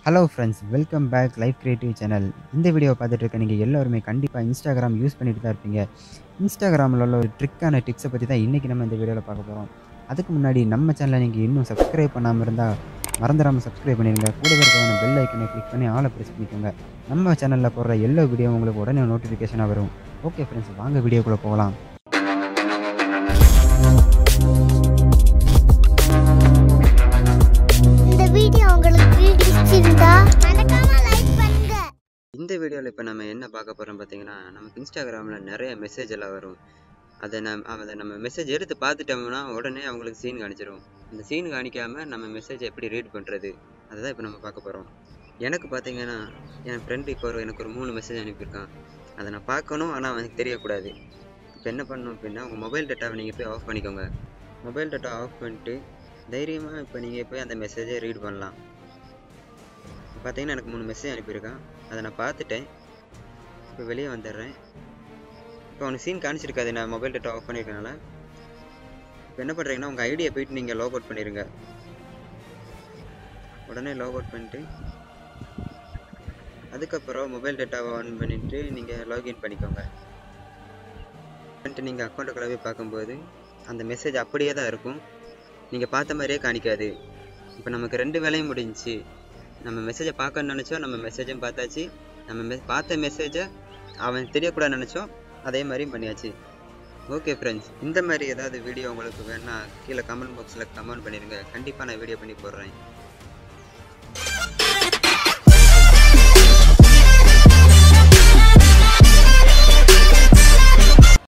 hello friends welcome back life creative channel இந்த வீடியோவை பார்த்துட்டு இருக்க நீங்கள் எல்லாருமே கண்டிப்பாக இன்ஸ்டாகிராம் யூஸ் பண்ணிட்டு தான் இருப்பீங்க இன்ஸ்டாகிராமில் உள்ள ஒரு ட்ரிக்கான டிப்ஸை பற்றி தான் இன்றைக்கி நம்ம இந்த வீடியோவில் பார்க்க போகிறோம் அதுக்கு முன்னாடி நம்ம சேனலை நீங்கள் இன்னும் சப்ஸ்கிரைப் பண்ணாமல் இருந்தால் மறந்துடாமல் சப்ஸ்கிரைப் பண்ணிடுங்க கூடவே இருக்கிற பெல் ஐக்கனை கிளிக் பண்ணி ஆளை ப்ரெஸ் பண்ணிக்கோங்க நம்ம சேனலில் போடுற எல்லா வீடியோ உங்களுக்கு உடனே நோட்டிஃபிகேஷனாக வரும் ஓகே ஃப்ரெண்ட்ஸ் வாங்க வீடியோக்குள்ளே போகலாம் இந்த வீடியோ உங்களுக்கு பிடிச்சிருந்தா மறக்காம லைக் பண்ணுங்க இந்த வீடியோவில் இப்போ நம்ம என்ன பார்க்க போகிறோம் பார்த்தீங்கன்னா நமக்கு இன்ஸ்டாகிராமில் நிறைய மெசேஜ் எல்லாம் வரும் அதை நம் அதை நம்ம மெசேஜ் எடுத்து பார்த்துட்டோம்னா உடனே அவங்களுக்கு சீன் காணிச்சிரும் அந்த சீன் காணிக்காமல் நம்ம மெசேஜை எப்படி ரீட் பண்ணுறது அதுதான் இப்போ நம்ம பார்க்க போகிறோம் எனக்கு பார்த்தீங்கன்னா என் ஃப்ரெண்டு இப்போ ஒரு எனக்கு ஒரு மூணு மெசேஜ் அனுப்பியிருக்கான் அதை நான் பார்க்கணும் ஆனால் அவனுக்கு தெரியக்கூடாது இப்போ என்ன பண்ணணும் அப்படின்னா உங்கள் மொபைல் டேட்டாவை நீங்கள் போய் ஆஃப் பண்ணிக்கோங்க மொபைல் டேட்டா ஆஃப் பண்ணிட்டு தைரியமாக இப்போ நீங்கள் போய் அந்த மெசேஜை ரீட் பண்ணலாம் பார்த்தீங்கன்னா எனக்கு மூணு மெசேஜ் அனுப்பியிருக்கான் அதை நான் பார்த்துட்டேன் இப்போ வெளியே வந்துடுறேன் இப்போ அவனுக்கு சீன் காணிச்சிருக்காது நான் மொபைல் டேட்டா ஆஃப் பண்ணியிருக்கனால இப்போ என்ன பண்ணுறீங்கன்னா உங்கள் ஐடியை போயிட்டு நீங்கள் லாக் அவுட் பண்ணிடுங்க உடனே லாக் அவுட் பண்ணிட்டு அதுக்கப்புறம் மொபைல் டேட்டாவை ஆன் பண்ணிவிட்டு நீங்கள் லாகின் பண்ணிக்கோங்க பண்ணிட்டு நீங்கள் அக்கௌண்ட்டுக்குள்ளே போய் பார்க்கும்போது அந்த மெசேஜ் அப்படியே தான் இருக்கும் நீங்கள் பார்த்த மாதிரியே காணிக்காது இப்போ நமக்கு ரெண்டு வேலையும் முடிஞ்சுச்சு நம்ம மெசேஜை பார்க்கணும்னு நினச்சோம் நம்ம மெசேஜும் பார்த்தாச்சு நம்ம மெ பார்த்த மெசேஜை அவன் தெரியக்கூடாது நினச்சோம் அதே மாதிரியும் பண்ணியாச்சு ஓகே ஃப்ரெண்ட்ஸ் இந்த மாதிரி ஏதாவது வீடியோ உங்களுக்கு வேணால் கீழே கமெண்ட் பாக்ஸில் கமெண்ட் பண்ணிடுங்க கண்டிப்பாக நான் வீடியோ பண்ணி போடுறேன்